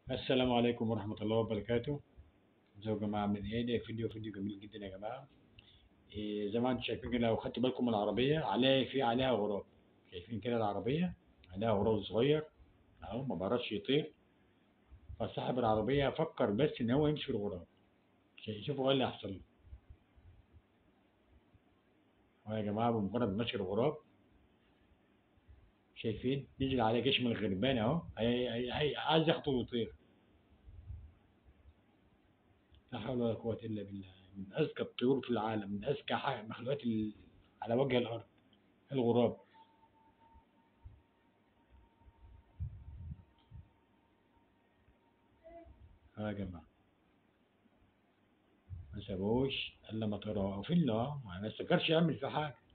السلام عليكم ورحمة الله وبركاته ازيكم يا جماعة عاملين ايه ده فيديو فيديو جميل جدا يا جماعة إيه زي ما انتم شايفين كده لو خدتوا بالكم من العربية عليها في عليها غراب شايفين كده العربية عليها غراب صغير اهو ما بيعرفش يطير فصاحب العربية فكر بس ان هو يمشي في الغراب شوفوا ايه اللي هيحصل له اهو يا جماعة بمجرد مشي الغراب شايفين نزل عليه جيش من الغربان اهو هي- هي- هي- عايز ياخده ويطير لا حول ولا قوة إلا بالله من أذكى الطيور في العالم من أذكى ح- مخلوقات ال... على وجه الأرض الغراب ها يا جماعة ما سابوش إلا ما طيروا أو في الله ما استكرش يعمل في حاجة